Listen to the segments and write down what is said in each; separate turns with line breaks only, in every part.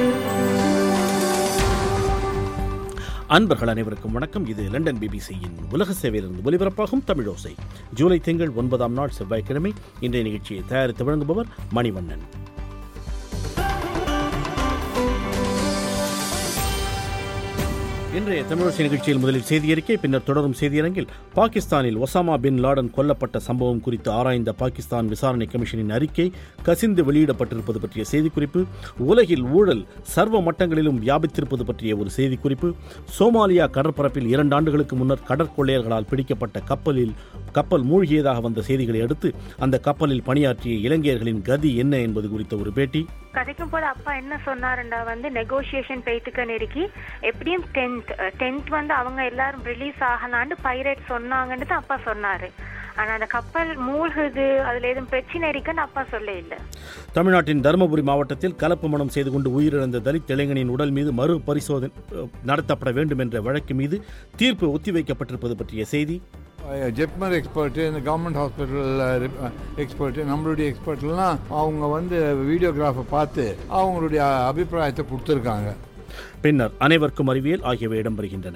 அன்பர்கள் அனைவருக்கும் வணக்கம் இது லண்டன் பிபிசியின் உலக சேவையிலிருந்து ஒலிபரப்பாகும் தமிழோசை ஜூலை திங்கள் ஒன்பதாம் நாள் செவ்வாய்க்கிழமை இன்றைய நிகழ்ச்சியை தயாரித்து வழங்குபவர் மணிவண்ணன் இன்றைய தமிழரசு நிகழ்ச்சியில் முதலில் செய்தியறிக்கை பின்னர் தொடரும் செய்தியரங்கில் பாகிஸ்தானில் ஒசாமா பின் லாடன் கொல்லப்பட்ட சம்பவம் குறித்து ஆராய்ந்த பாகிஸ்தான் விசாரணை கமிஷனின் அறிக்கை கசிந்து வெளியிடப்பட்டிருப்பது பற்றிய செய்திக்குறிப்பு உலகில் ஊழல் சர்வ மட்டங்களிலும் வியாபித்திருப்பது பற்றிய ஒரு செய்திக்குறிப்பு சோமாலியா கடற்பரப்பில் இரண்டு ஆண்டுகளுக்கு முன்னர் கடற்கொள்ளையர்களால் பிடிக்கப்பட்ட கப்பலில் கப்பல் மூழ்கியதாக வந்த செய்திகளை அடுத்து அந்த கப்பலில் பணியாற்றிய இலங்கையர்களின் கதி என்ன என்பது குறித்த ஒரு பேட்டி
கதைக்கும் போது அப்பா என்ன சொன்னாருண்டா வந்து நெகோசியேஷன் பேத்துக்கன்னு இருக்கி எப்படியும் டென்த் டென்த் வந்து அவங்க எல்லாரும் ரிலீஸ் ஆகலான்னு பைரேட் சொன்னாங்கன்னு தான் அப்பா சொன்னாரு ஆனா அந்த கப்பல் மூழ்குது அதுல எதுவும் பிரச்சனை இருக்குன்னு அப்பா சொல்ல இல்ல
தமிழ்நாட்டின் தருமபுரி மாவட்டத்தில் கலப்பு மணம் செய்து கொண்டு உயிரிழந்த தலித் இளைஞனின் உடல் மீது மறு பரிசோதனை அஹ், நடத்தப்பட வேண்டும் என்ற வழக்கு மீது தீர்ப்பு ஒத்திவைக்கப்பட்டிருப்பது பற்றிய செய்தி
ஜெப்மர் எக்ஸ்பர்ட்டு இந்த கவர்மெண்ட் ஹாஸ்பிட்டல் எக்ஸ்பர்ட்டு நம்மளுடைய எக்ஸ்பர்ட்லாம் அவங்க வந்து வீடியோகிராஃபை பார்த்து அவங்களுடைய அபிப்பிராயத்தை கொடுத்துருக்காங்க
பின்னர் அனைவருக்கும் அறிவியல் ஆகியவை இடம்பெறுகின்றன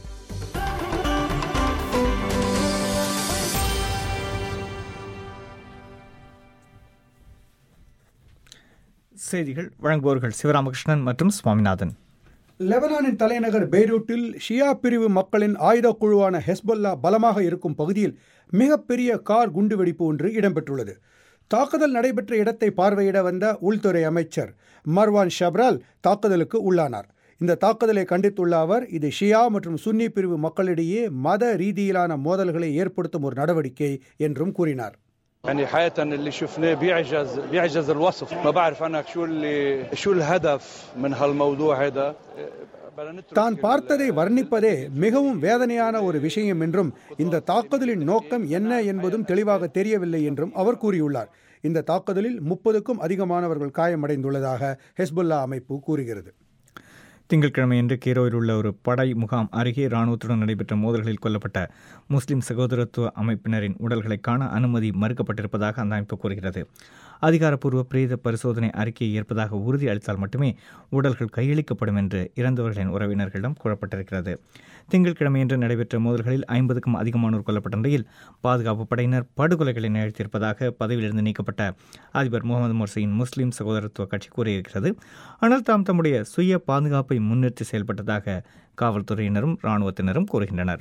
செய்திகள் வழங்குபவர்கள் சிவராமகிருஷ்ணன் மற்றும் சுவாமிநாதன்
லெபனானின் தலைநகர் பெய்ரூட்டில் ஷியா பிரிவு மக்களின் ஆயுதக் குழுவான ஹெஸ்பொல்லா பலமாக இருக்கும் பகுதியில் மிகப்பெரிய கார் குண்டுவெடிப்பு ஒன்று இடம்பெற்றுள்ளது தாக்குதல் நடைபெற்ற இடத்தை பார்வையிட வந்த உள்துறை அமைச்சர் மர்வான் ஷப்ரால் தாக்குதலுக்கு உள்ளானார் இந்த தாக்குதலை கண்டித்துள்ள அவர் இது ஷியா மற்றும் சுன்னி பிரிவு மக்களிடையே மத ரீதியிலான மோதல்களை ஏற்படுத்தும் ஒரு நடவடிக்கை என்றும் கூறினார்
يعني حقيقة اللي شفناه بيعجز بيعجز الوصف ما بعرف أنا شو اللي شو الهدف من هالموضوع هذا بدنا نترك
தான் பார்த்ததை வர்ணிப்பதே மிகவும் வேதனையான ஒரு விஷயம் என்றும் இந்த தாக்குதலின் நோக்கம் என்ன என்பதும் தெளிவாக தெரியவில்லை என்றும் அவர் கூறியுள்ளார் இந்த தாக்குதலில் முப்பதுக்கும் அதிகமானவர்கள் காயமடைந்துள்ளதாக ஹெஸ்புல்லா அமைப்பு கூறுகிறது
திங்கட்கிழமையன்று கீரோவில் உள்ள ஒரு படை முகாம் அருகே இராணுவத்துடன் நடைபெற்ற மோதல்களில் கொல்லப்பட்ட முஸ்லிம் சகோதரத்துவ அமைப்பினரின் உடல்களை காண அனுமதி மறுக்கப்பட்டிருப்பதாக அந்த அமைப்பு கூறுகிறது அதிகாரப்பூர்வ பிரேத பரிசோதனை அறிக்கையை ஏற்பதாக உறுதி அளித்தால் மட்டுமே உடல்கள் கையளிக்கப்படும் என்று இறந்தவர்களின் உறவினர்களிடம் கூறப்பட்டிருக்கிறது திங்கட்கிழமையன்று நடைபெற்ற மோதல்களில் ஐம்பதுக்கும் அதிகமானோர் கொல்லப்பட்ட நிலையில் பாதுகாப்பு படையினர் படுகொலைகளை நிகழ்த்தியிருப்பதாக பதவியிலிருந்து நீக்கப்பட்ட அதிபர் முகமது மோர்சியின் முஸ்லிம் சகோதரத்துவ கட்சி கூறியிருக்கிறது ஆனால் தாம் தம்முடைய சுய பாதுகாப்பை முன்னிறுத்தி செயல்பட்டதாக காவல்துறையினரும் இராணுவத்தினரும் கூறுகின்றனர்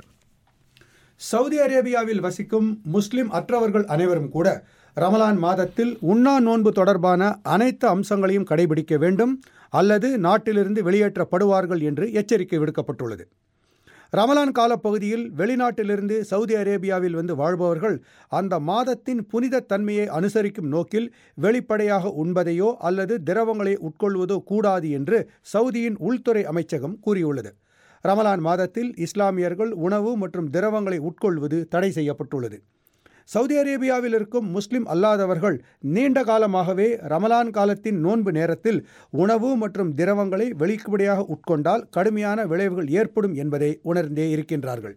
சவுதி அரேபியாவில் வசிக்கும் முஸ்லிம் அற்றவர்கள் அனைவரும் கூட ரமலான் மாதத்தில் உண்ணா நோன்பு தொடர்பான அனைத்து அம்சங்களையும் கடைபிடிக்க வேண்டும் அல்லது நாட்டிலிருந்து வெளியேற்றப்படுவார்கள் என்று எச்சரிக்கை விடுக்கப்பட்டுள்ளது ரமலான் காலப்பகுதியில் வெளிநாட்டிலிருந்து சவுதி அரேபியாவில் வந்து வாழ்பவர்கள் அந்த மாதத்தின் புனித தன்மையை அனுசரிக்கும் நோக்கில் வெளிப்படையாக உண்பதையோ அல்லது திரவங்களை உட்கொள்வதோ கூடாது என்று சவுதியின் உள்துறை அமைச்சகம் கூறியுள்ளது ரமலான் மாதத்தில் இஸ்லாமியர்கள் உணவு மற்றும் திரவங்களை உட்கொள்வது தடை செய்யப்பட்டுள்ளது சவுதி அரேபியாவில் இருக்கும் முஸ்லிம் அல்லாதவர்கள் நீண்ட காலமாகவே ரமலான் காலத்தின் நோன்பு நேரத்தில் உணவு மற்றும் திரவங்களை வெளிப்படையாக உட்கொண்டால் கடுமையான விளைவுகள் ஏற்படும் என்பதை உணர்ந்தே இருக்கின்றார்கள்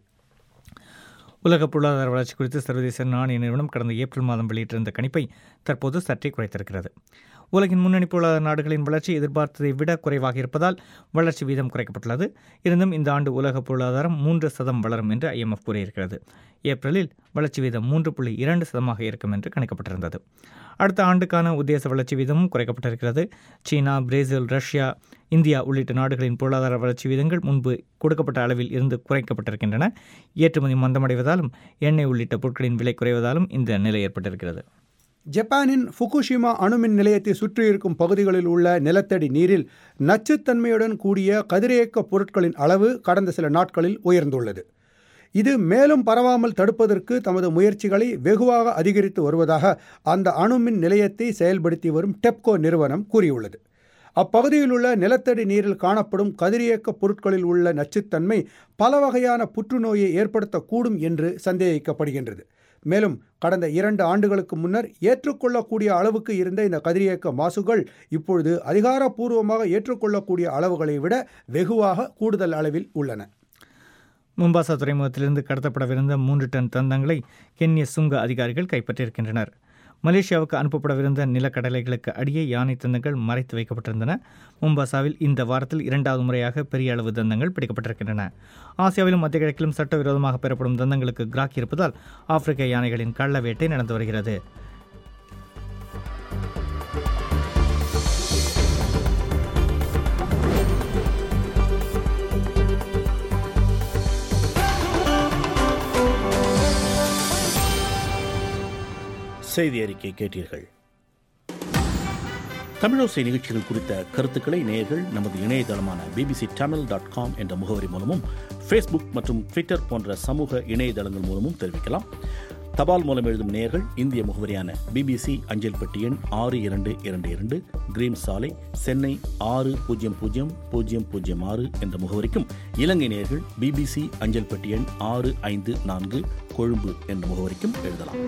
உலக பொருளாதார வளர்ச்சி குறித்து சர்வதேச நாணய நிறுவனம் கடந்த ஏப்ரல் மாதம் வெளியிட்டிருந்த கணிப்பை தற்போது சற்றே குறைத்திருக்கிறது உலகின் முன்னணி பொருளாதார நாடுகளின் வளர்ச்சி எதிர்பார்த்ததை விட குறைவாக இருப்பதால் வளர்ச்சி வீதம் குறைக்கப்பட்டுள்ளது இருந்தும் இந்த ஆண்டு உலக பொருளாதாரம் மூன்று சதம் வளரும் என்று ஐஎம்எஃப் கூறியிருக்கிறது ஏப்ரலில் வளர்ச்சி வீதம் மூன்று புள்ளி இரண்டு சதமாக இருக்கும் என்று கணிக்கப்பட்டிருந்தது அடுத்த ஆண்டுக்கான உத்தேச வளர்ச்சி வீதமும் குறைக்கப்பட்டிருக்கிறது சீனா பிரேசில் ரஷ்யா இந்தியா உள்ளிட்ட நாடுகளின் பொருளாதார வளர்ச்சி வீதங்கள் முன்பு கொடுக்கப்பட்ட அளவில் இருந்து குறைக்கப்பட்டிருக்கின்றன ஏற்றுமதி மந்தமடைவதாலும் எண்ணெய் உள்ளிட்ட பொருட்களின் விலை குறைவதாலும் இந்த நிலை ஏற்பட்டிருக்கிறது
ஜப்பானின் ஃபுகுஷிமா அணுமின் நிலையத்தை சுற்றியிருக்கும் பகுதிகளில் உள்ள நிலத்தடி நீரில் நச்சுத்தன்மையுடன் கூடிய கதிரியக்க பொருட்களின் அளவு கடந்த சில நாட்களில் உயர்ந்துள்ளது இது மேலும் பரவாமல் தடுப்பதற்கு தமது முயற்சிகளை வெகுவாக அதிகரித்து வருவதாக அந்த அணுமின் நிலையத்தை செயல்படுத்தி வரும் டெப்கோ நிறுவனம் கூறியுள்ளது அப்பகுதியில் உள்ள நிலத்தடி நீரில் காணப்படும் கதிரியக்க பொருட்களில் உள்ள நச்சுத்தன்மை பல வகையான புற்றுநோயை ஏற்படுத்தக்கூடும் என்று சந்தேகிக்கப்படுகின்றது மேலும் கடந்த இரண்டு ஆண்டுகளுக்கு முன்னர் ஏற்றுக்கொள்ளக்கூடிய அளவுக்கு இருந்த இந்த கதிரியக்க மாசுகள் இப்பொழுது அதிகாரப்பூர்வமாக ஏற்றுக்கொள்ளக்கூடிய அளவுகளை விட வெகுவாக கூடுதல் அளவில் உள்ளன
மும்பாசா துறைமுகத்திலிருந்து கடத்தப்படவிருந்த மூன்று டன் தந்தங்களை கென்ய சுங்க அதிகாரிகள் கைப்பற்றியிருக்கின்றனர் மலேசியாவுக்கு அனுப்பப்படவிருந்த நிலக்கடலைகளுக்கு அடியே யானை தந்தங்கள் மறைத்து வைக்கப்பட்டிருந்தன மும்பாசாவில் இந்த வாரத்தில் இரண்டாவது முறையாக பெரிய அளவு தந்தங்கள் பிடிக்கப்பட்டிருக்கின்றன ஆசியாவிலும் மத்திய கிழக்கிலும் சட்டவிரோதமாக பெறப்படும் தந்தங்களுக்கு கிராக்கி இருப்பதால் ஆப்பிரிக்க யானைகளின் கள்ள வேட்டை நடந்து வருகிறது
செய்தி அறிக்கை கேட்டீர்கள் தமிழோசை நிகழ்ச்சிகள் குறித்த கருத்துக்களை நேயர்கள் நமது இணையதளமான பிபிசி தமிழ் டாட் காம் என்ற முகவரி மூலமும் ஃபேஸ்புக் மற்றும் ட்விட்டர் போன்ற சமூக இணையதளங்கள் மூலமும் தெரிவிக்கலாம் தபால் மூலம் எழுதும் நேயர்கள் இந்திய முகவரியான பிபிசி அஞ்சல் பெட்டி எண் ஆறு இரண்டு இரண்டு இரண்டு கிரீம் சாலை சென்னை ஆறு பூஜ்ஜியம் பூஜ்ஜியம் பூஜ்ஜியம் பூஜ்ஜியம் ஆறு என்ற முகவரிக்கும் இலங்கை நேயர்கள் பிபிசி அஞ்சல் பெட்டி எண் ஆறு ஐந்து நான்கு கொழும்பு என்ற முகவரிக்கும் எழுதலாம்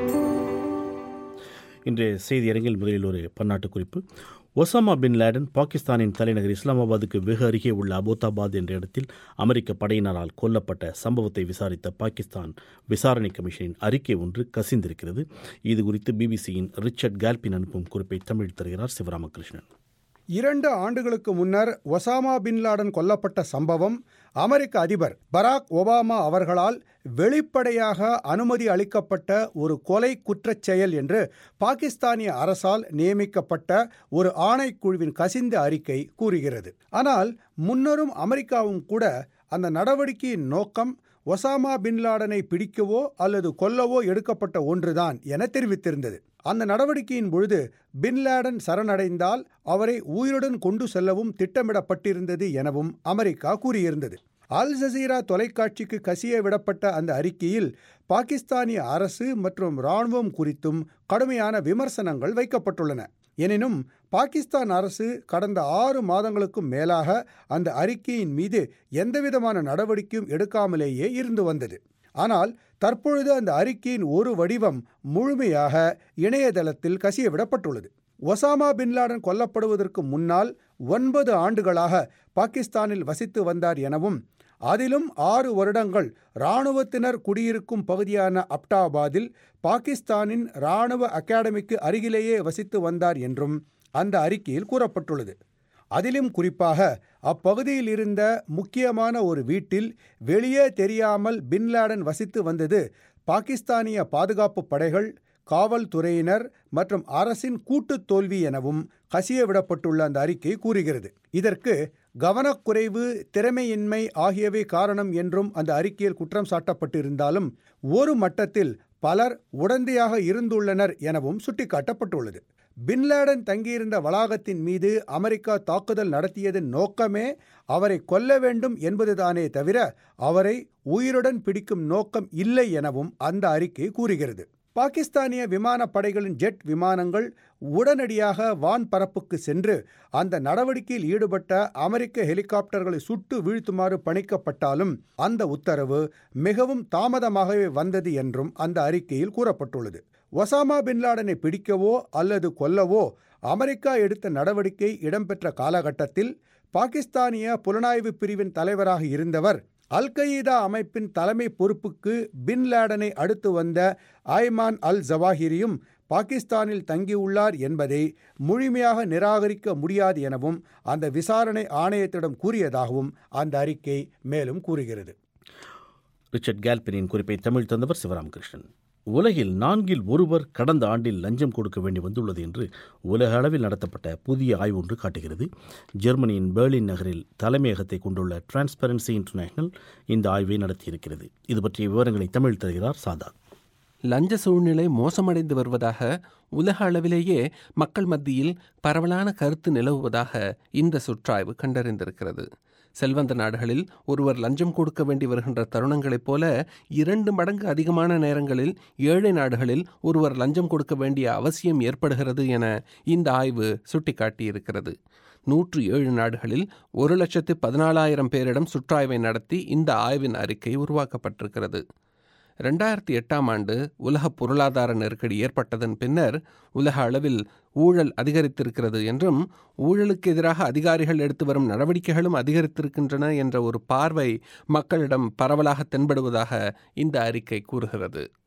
இன்றைய செய்தி அரங்கில் முதலில் ஒரு பன்னாட்டு குறிப்பு ஒசாமா பின் லேடன் பாகிஸ்தானின் தலைநகர் இஸ்லாமாபாத்துக்கு வெகு அருகே உள்ள அபோதாபாத் என்ற இடத்தில் அமெரிக்க படையினரால் கொல்லப்பட்ட சம்பவத்தை விசாரித்த பாகிஸ்தான் விசாரணை கமிஷனின் அறிக்கை ஒன்று கசிந்திருக்கிறது இது குறித்து பிபிசியின் ரிச்சர்ட் கால்பின் அனுப்பும் குறிப்பை தமிழ் தருகிறார் சிவராமகிருஷ்ணன்
இரண்டு ஆண்டுகளுக்கு முன்னர் ஒசாமா பின் லாடன் கொல்லப்பட்ட சம்பவம் அமெரிக்க அதிபர் பராக் ஒபாமா அவர்களால் வெளிப்படையாக அனுமதி அளிக்கப்பட்ட ஒரு கொலை குற்றச் செயல் என்று பாகிஸ்தானிய அரசால் நியமிக்கப்பட்ட ஒரு ஆணைக்குழுவின் கசிந்த அறிக்கை கூறுகிறது ஆனால் முன்னரும் அமெரிக்காவும் கூட அந்த நடவடிக்கையின் நோக்கம் ஒசாமா பின் லாடனை பிடிக்கவோ அல்லது கொல்லவோ எடுக்கப்பட்ட ஒன்றுதான் என தெரிவித்திருந்தது அந்த நடவடிக்கையின் பொழுது பின் லேடன் சரணடைந்தால் அவரை உயிருடன் கொண்டு செல்லவும் திட்டமிடப்பட்டிருந்தது எனவும் அமெரிக்கா கூறியிருந்தது அல் ஜசீரா தொலைக்காட்சிக்கு கசிய விடப்பட்ட அந்த அறிக்கையில் பாகிஸ்தானிய அரசு மற்றும் இராணுவம் குறித்தும் கடுமையான விமர்சனங்கள் வைக்கப்பட்டுள்ளன எனினும் பாகிஸ்தான் அரசு கடந்த ஆறு மாதங்களுக்கும் மேலாக அந்த அறிக்கையின் மீது எந்தவிதமான நடவடிக்கையும் எடுக்காமலேயே இருந்து வந்தது ஆனால் தற்பொழுது அந்த அறிக்கையின் ஒரு வடிவம் முழுமையாக இணையதளத்தில் கசியவிடப்பட்டுள்ளது ஒசாமா பின்லாடன் கொல்லப்படுவதற்கு முன்னால் ஒன்பது ஆண்டுகளாக பாகிஸ்தானில் வசித்து வந்தார் எனவும் அதிலும் ஆறு வருடங்கள் இராணுவத்தினர் குடியிருக்கும் பகுதியான அப்டாபாதில் பாகிஸ்தானின் இராணுவ அகாடமிக்கு அருகிலேயே வசித்து வந்தார் என்றும் அந்த அறிக்கையில் கூறப்பட்டுள்ளது அதிலும் குறிப்பாக அப்பகுதியில் இருந்த முக்கியமான ஒரு வீட்டில் வெளியே தெரியாமல் பின்லாடன் வசித்து வந்தது பாகிஸ்தானிய பாதுகாப்பு படைகள் காவல்துறையினர் மற்றும் அரசின் கூட்டுத் தோல்வி எனவும் கசியவிடப்பட்டுள்ள அந்த அறிக்கை கூறுகிறது இதற்கு கவனக்குறைவு திறமையின்மை ஆகியவை காரணம் என்றும் அந்த அறிக்கையில் குற்றம் சாட்டப்பட்டிருந்தாலும் ஒரு மட்டத்தில் பலர் உடந்தையாக இருந்துள்ளனர் எனவும் சுட்டிக்காட்டப்பட்டுள்ளது பின்லேடன் தங்கியிருந்த வளாகத்தின் மீது அமெரிக்கா தாக்குதல் நடத்தியதன் நோக்கமே அவரை கொல்ல வேண்டும் என்பதுதானே தவிர அவரை உயிருடன் பிடிக்கும் நோக்கம் இல்லை எனவும் அந்த அறிக்கை கூறுகிறது பாகிஸ்தானிய விமானப்படைகளின் ஜெட் விமானங்கள் உடனடியாக வான் பரப்புக்கு சென்று அந்த நடவடிக்கையில் ஈடுபட்ட அமெரிக்க ஹெலிகாப்டர்களை சுட்டு வீழ்த்துமாறு பணிக்கப்பட்டாலும் அந்த உத்தரவு மிகவும் தாமதமாகவே வந்தது என்றும் அந்த அறிக்கையில் கூறப்பட்டுள்ளது ஒசாமா பின்லாடனை பிடிக்கவோ அல்லது கொல்லவோ அமெரிக்கா எடுத்த நடவடிக்கை இடம்பெற்ற காலகட்டத்தில் பாகிஸ்தானிய புலனாய்வு பிரிவின் தலைவராக இருந்தவர் அல் கயீதா அமைப்பின் தலைமை பொறுப்புக்கு பின் லேடனை அடுத்து வந்த ஐமான் அல் ஜவாஹிரியும் பாகிஸ்தானில் தங்கியுள்ளார் என்பதை முழுமையாக நிராகரிக்க முடியாது எனவும் அந்த விசாரணை ஆணையத்திடம் கூறியதாகவும் அந்த அறிக்கை மேலும் கூறுகிறது
ரிச்சர்ட் கேல்பினின் குறிப்பை தமிழ் தந்தவர் சிவராமகிருஷ்ணன் உலகில் நான்கில் ஒருவர் கடந்த ஆண்டில் லஞ்சம் கொடுக்க வேண்டி வந்துள்ளது என்று உலக அளவில் நடத்தப்பட்ட புதிய ஆய்வு ஒன்று காட்டுகிறது ஜெர்மனியின் பெர்லின் நகரில் தலைமையகத்தை கொண்டுள்ள டிரான்ஸ்பரன்சி இன்டர்நேஷனல் இந்த ஆய்வை நடத்தியிருக்கிறது இது பற்றிய விவரங்களை தமிழ் தருகிறார் சாதா
லஞ்ச சூழ்நிலை மோசமடைந்து வருவதாக உலக அளவிலேயே மக்கள் மத்தியில் பரவலான கருத்து நிலவுவதாக இந்த சுற்றாய்வு கண்டறிந்திருக்கிறது செல்வந்த நாடுகளில் ஒருவர் லஞ்சம் கொடுக்க வேண்டி வருகின்ற தருணங்களைப் போல இரண்டு மடங்கு அதிகமான நேரங்களில் ஏழை நாடுகளில் ஒருவர் லஞ்சம் கொடுக்க வேண்டிய அவசியம் ஏற்படுகிறது என இந்த ஆய்வு சுட்டிக்காட்டியிருக்கிறது நூற்று ஏழு நாடுகளில் ஒரு லட்சத்து பதினாலாயிரம் பேரிடம் சுற்றாய்வை நடத்தி இந்த ஆய்வின் அறிக்கை உருவாக்கப்பட்டிருக்கிறது ரெண்டாயிரத்தி எட்டாம் ஆண்டு உலக பொருளாதார நெருக்கடி ஏற்பட்டதன் பின்னர் உலக அளவில் ஊழல் அதிகரித்திருக்கிறது என்றும் ஊழலுக்கு எதிராக அதிகாரிகள் எடுத்து வரும் நடவடிக்கைகளும் அதிகரித்திருக்கின்றன என்ற ஒரு பார்வை மக்களிடம் பரவலாக தென்படுவதாக இந்த அறிக்கை கூறுகிறது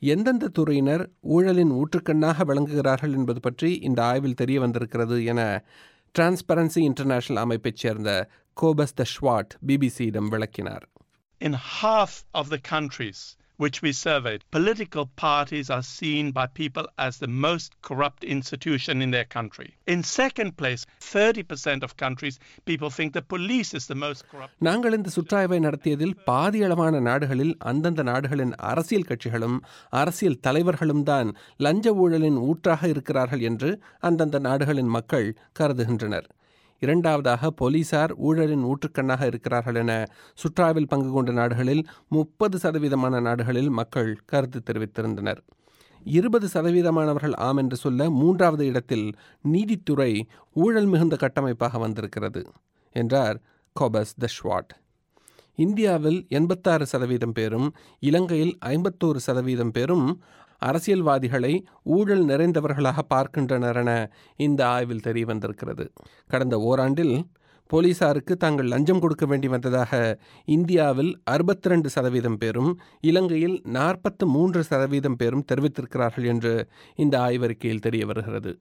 எந்தெந்த துறையினர் ஊழலின் ஊற்றுக்கண்ணாக விளங்குகிறார்கள் என்பது பற்றி இந்த ஆய்வில் தெரிய வந்திருக்கிறது என டிரான்ஸ்பரன்சி இன்டர்நேஷனல் அமைப்பைச் சேர்ந்த கோபஸ் த ஷ்வாட் பிபிசியிடம் விளக்கினார்
In half of the countries which we surveyed, political parties are seen by people as the most corrupt institution in their country. In second place, 30% of countries, people think the police is the most corrupt.
நாங்கள் இந்த சுற்றாய்வை நடத்தியதில் பாதியளவான நாடுகளில் அந்தந்த நாடுகளின் அரசியல் கட்சிகளும் அரசியல் தலைவர்களும் தான் லஞ்ச ஊழலின் ஊற்றாக இருக்கிறார்கள் என்று அந்தந்த நாடுகளின் மக்கள் கருதுகின்றனர் இரண்டாவதாக போலீசார் ஊழலின் ஊற்றுக்கண்ணாக இருக்கிறார்கள் என சுற்றாவில் பங்கு கொண்ட நாடுகளில் முப்பது சதவீதமான நாடுகளில் மக்கள் கருத்து தெரிவித்திருந்தனர் இருபது சதவீதமானவர்கள் ஆம் என்று சொல்ல மூன்றாவது இடத்தில் நீதித்துறை ஊழல் மிகுந்த கட்டமைப்பாக வந்திருக்கிறது என்றார் கோபஸ் த ஷ்வாட் இந்தியாவில் எண்பத்தாறு சதவீதம் பேரும் இலங்கையில் ஐம்பத்தோரு சதவீதம் பேரும் அரசியல்வாதிகளை ஊழல் நிறைந்தவர்களாக பார்க்கின்றனர் என இந்த ஆய்வில் தெரிய வந்திருக்கிறது கடந்த ஓராண்டில் போலீசாருக்கு தாங்கள் லஞ்சம் கொடுக்க வேண்டி வந்ததாக இந்தியாவில் அறுபத்தி ரெண்டு சதவீதம் பேரும் இலங்கையில் நாற்பத்து மூன்று சதவீதம் பேரும் தெரிவித்திருக்கிறார்கள் என்று இந்த ஆய்வறிக்கையில் தெரிய வருகிறது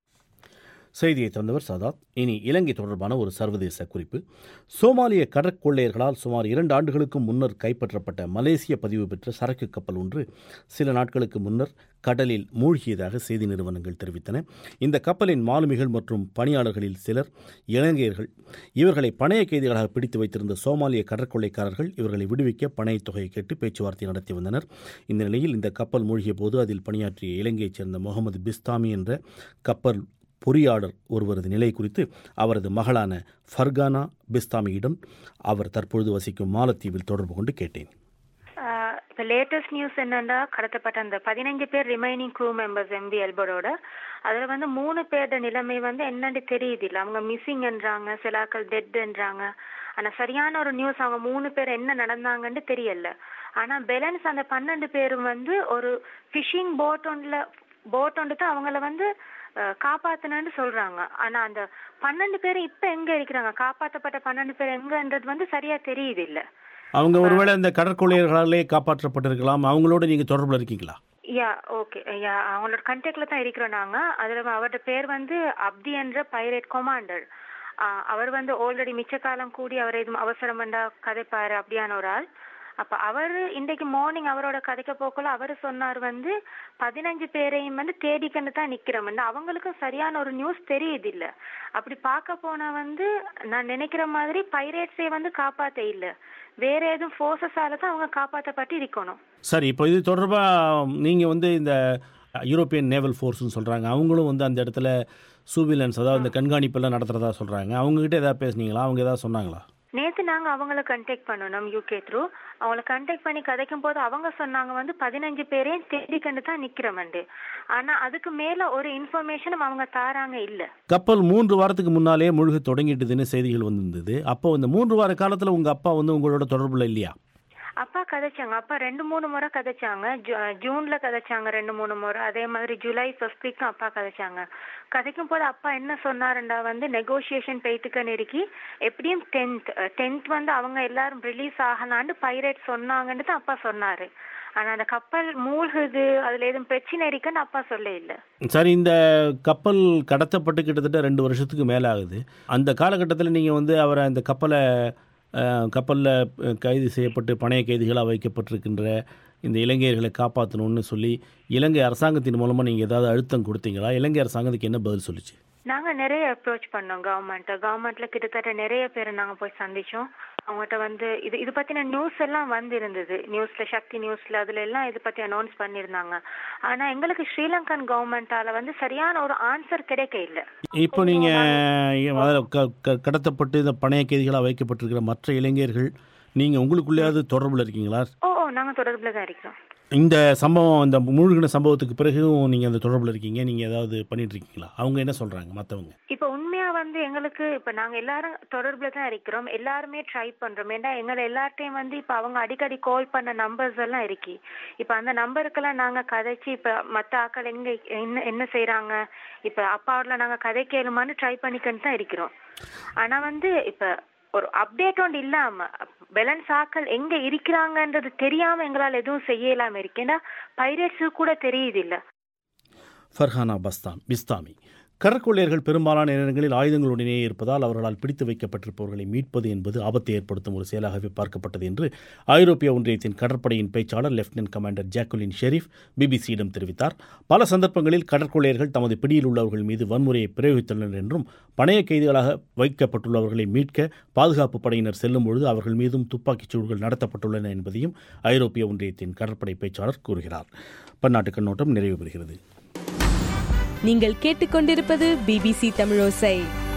செய்தியை தந்தவர் சதாத் இனி இலங்கை தொடர்பான ஒரு சர்வதேச குறிப்பு சோமாலிய கடற்கொள்ளையர்களால் சுமார் இரண்டு ஆண்டுகளுக்கும் முன்னர் கைப்பற்றப்பட்ட மலேசிய பதிவு பெற்ற சரக்கு கப்பல் ஒன்று சில நாட்களுக்கு முன்னர் கடலில் மூழ்கியதாக செய்தி நிறுவனங்கள் தெரிவித்தன இந்த கப்பலின் மாலுமிகள் மற்றும் பணியாளர்களில் சிலர் இலங்கையர்கள் இவர்களை பணைய கைதிகளாக பிடித்து வைத்திருந்த சோமாலிய கடற்கொள்ளைக்காரர்கள் இவர்களை விடுவிக்க பணையத் தொகையை கேட்டு பேச்சுவார்த்தை நடத்தி வந்தனர் இந்த நிலையில் இந்த கப்பல் மூழ்கிய போது அதில் பணியாற்றிய இலங்கையைச் சேர்ந்த முகமது பிஸ்தாமி என்ற கப்பல் பொறியாளர் ஒருவரது நிலை குறித்து அவரது மகளான ஃபர்கானா பிஸ்தாமியிடம் அவர் தற்பொழுது வசிக்கும் மாலத்தீவில் தொடர்பு கொண்டு கேட்டேன்
இப்போ லேட்டஸ்ட் நியூஸ் என்னன்னா கடத்தப்பட்ட அந்த பதினஞ்சு பேர் ரிமைனிங் க்ரூ மெம்பர்ஸ் எம்பி எல்பரோட அதில் வந்து மூணு பேரோட நிலைமை வந்து என்னன்னு தெரியுது இல்லை அவங்க மிஸ்ஸிங்ன்றாங்க சிலாக்கள் டெட்ன்றாங்க ஆனால் சரியான ஒரு நியூஸ் அவங்க மூணு பேர் என்ன நடந்தாங்கன்னு தெரியல ஆனால் பெலன்ஸ் அந்த பன்னெண்டு பேரும் வந்து ஒரு ஃபிஷிங் போட் ஒன்றில் போட் ஒன்று தான் அவங்கள வந்து காப்பாத்தினு சொல்றாங்க ஆனா அந்த பன்னெண்டு பேரும் இப்ப எங்க இருக்கிறாங்க காப்பாற்றப்பட்ட பன்னெண்டு பேர் எங்கன்றது வந்து சரியா தெரியுது இல்ல
அவங்க ஒருவேளை இந்த கடற்கொள்ளையர்களாலே காப்பாற்றப்பட்டிருக்கலாம் அவங்களோட நீங்க தொடர்புல இருக்கீங்களா
யா ஓகே யா அவங்களோட கண்டெக்ட்ல தான் இருக்கிறோம் நாங்க அதுல அவரோட பேர் வந்து அப்தி என்ற பைரேட் கொமாண்டர் அவர் வந்து ஆல்ரெடி மிச்ச காலம் கூடி அவர் எதுவும் அவசரம் வேண்டா கதைப்பாரு அப்படியான ஒரு ஆள் அப்ப அவர் இன்றைக்கு மார்னிங் அவரோட கதைக்க போக்குள்ள அவர் சொன்னார் வந்து பதினஞ்சு பேரையும் வந்து தேடிக்கன்னு தான் நிக்கிறோம் அவங்களுக்கும் சரியான ஒரு நியூஸ் தெரியுது இல்ல அப்படி பார்க்க போனா வந்து நான் நினைக்கிற மாதிரி பைரேட்ஸே வந்து காப்பாத்த இல்ல வேற எதுவும் ஃபோர்ஸஸால தான் அவங்க காப்பாற்றப்பட்டு இருக்கணும்
சரி இப்போ இது தொடர்பாக நீங்கள் வந்து இந்த யூரோப்பியன் நேவல் ஃபோர்ஸ்னு சொல்கிறாங்க அவங்களும் வந்து அந்த இடத்துல சூவிலன்ஸ் அதாவது இந்த கண்காணிப்பெல்லாம் நடத்துகிறதா சொல்கிறாங்க அவங்ககிட்ட ஏதாவது பேசுனீங்களா அவங்க ஏதாவது சொன்னாங்களா
நேத்து நாங்க அவங்கள கண்டெக்ட் பண்ணோம் யூகே த்ரூ அவங்கள கண்டெக்ட் பண்ணி கதைக்கும் போது அவங்க சொன்னாங்க வந்து பதினஞ்சு பேரையும் தேடிக்கண்டு தான் நிக்கிறோம்ண்டு ஆனா அதுக்கு மேல ஒரு இன்ஃபர்மேஷனும் அவங்க தாராங்க இல்ல
கப்பல் மூன்று வாரத்துக்கு முன்னாலே முழுக தொடங்கிட்டுதுன்னு செய்திகள் வந்திருந்தது அப்போ இந்த மூன்று வார காலத்தில் உங்கள் அப்பா வந்து உங்களோட தொடர்புல இல்லையா
அப்பா கதைச்சாங்க அப்பா ரெண்டு மூணு முறை கதைச்சாங்க ஜூன்ல கதைச்சாங்க ரெண்டு மூணு முறை அதே மாதிரி ஜூலை ஃபர்ஸ்ட் வீக்கும் அப்பா கதைச்சாங்க கதைக்கும் போது அப்பா என்ன சொன்னாருண்டா வந்து நெகோசியேஷன் போயிட்டுக்க நெருக்கி எப்படியும் டென்த் டென்த் வந்து அவங்க எல்லாரும் ரிலீஸ் ஆகலான்னு பைரேட் சொன்னாங்கன்னு தான் அப்பா சொன்னாரு ஆனா அந்த கப்பல் மூழ்குது அதுல எதுவும் பிரச்சனை இருக்குன்னு அப்பா சொல்ல இல்ல
சரி இந்த கப்பல் கடத்தப்பட்டு கிட்டத்தட்ட ரெண்டு வருஷத்துக்கு மேலே ஆகுது அந்த காலகட்டத்தில் நீங்கள் வந்து அவரை அந்த கப்பலை கப்பலில் கைது செய்யப்பட்டு பணைய கைதிகளாக வைக்கப்பட்டிருக்கின்ற இந்த இலங்கையர்களை காப்பாற்றணும்னு சொல்லி இலங்கை அரசாங்கத்தின் மூலமாக நீங்கள் ஏதாவது அழுத்தம் கொடுத்தீங்களா இலங்கை அரசாங்கத்துக்கு என்ன பதில் சொல்லிச்சு
நாங்க நிறைய அப்ரோச் பண்ணோம் கவர்மெண்ட் கவர்மெண்ட்ல கிட்டத்தட்ட நிறைய பேர் நாங்க போய் சந்திச்சோம் அவங்ககிட்ட வந்து இது இது பத்தின நியூஸ் எல்லாம் வந்து இருந்தது நியூஸ்ல சக்தி நியூஸ்ல அதுல எல்லாம் இது பத்தி அனௌன்ஸ் பண்ணிருந்தாங்க ஆனா எங்களுக்கு ஸ்ரீலங்கன் கவர்மெண்டால வந்து சரியான ஒரு ஆன்சர் கிடைக்க இல்ல
இப்போ நீங்கள் கடத்தப்பட்டு இந்த பணைய கைதிகளாக வைக்கப்பட்டிருக்கிற மற்ற இளைஞர்கள் நீங்கள் உங்களுக்குள்ளேயாவது தொடர்பில் இருக்கீங்களா
ஓ ஓ நாங்க தொடர்புல தான் இருக்கிறோம்
இந்த சம்பவம் இந்த மூழ்கின சம்பவத்துக்கு பிறகும் நீங்கள் அந்த தொடர்பில் இருக்கீங்க நீங்கள் ஏதாவது பண்ணிட்டு இருக்கீங்களா அவங்க என்ன சொல்கிறாங்க மற்றவங்க
இப்போ உண்மையா வந்து எங்களுக்கு இப்போ நாங்க எல்லாரும் தொடர்புல தான் இருக்கிறோம் எல்லாருமே ட்ரை பண்றோம் ஏன்னா எங்களை எல்லார்ட்டையும் வந்து இப்போ அவங்க அடிக்கடி கால் பண்ண நம்பர்ஸ் எல்லாம் இருக்கு இப்போ அந்த நம்பருக்கெல்லாம் நாங்க கதைச்சு இப்போ மற்ற ஆக்கள் எங்க என்ன என்ன செய்யறாங்க இப்போ அப்பாவோட நாங்க கதை கேளுமான்னு ட்ரை பண்ணிக்கிட்டு தான் இருக்கிறோம் ஆனா வந்து இப்போ ஒரு அப்டேட் ஒன்று இல்லாம பேலன்ஸ் ஆக்கள் எங்க இருக்கிறாங்கன்றது தெரியாம எங்களால் எதுவும் செய்யலாம இருக்கேன்னா பைரட்ஸு கூட தெரியுது இல்ல
ஃபர்ஹானா பஸ்தான் பிஸ்தாமி கடற்கொள்ளையர்கள் பெரும்பாலான நேரங்களில் ஆயுதங்களுடனேயே இருப்பதால் அவர்களால் பிடித்து வைக்கப்பட்டிருப்பவர்களை மீட்பது என்பது ஆபத்தை ஏற்படுத்தும் ஒரு செயலாகவே பார்க்கப்பட்டது என்று ஐரோப்பிய ஒன்றியத்தின் கடற்படையின் பேச்சாளர் லெப்டினன்ட் கமாண்டர் ஜாக்குலின் ஷெரீப் பிபிசியிடம் தெரிவித்தார் பல சந்தர்ப்பங்களில் கடற்கொள்ளையர்கள் தமது பிடியில் உள்ளவர்கள் மீது வன்முறையை பிரயோகித்துள்ளனர் என்றும் பணைய கைதிகளாக வைக்கப்பட்டுள்ளவர்களை மீட்க பாதுகாப்பு படையினர் செல்லும் பொழுது அவர்கள் மீதும் துப்பாக்கிச் சூடுகள் நடத்தப்பட்டுள்ளன என்பதையும் ஐரோப்பிய ஒன்றியத்தின் கடற்படை பேச்சாளர் கூறுகிறார் பன்னாட்டு கண்ணோட்டம் நிறைவு பெறுகிறது
நீங்கள் கேட்டுக்கொண்டிருப்பது பிபிசி தமிழோசை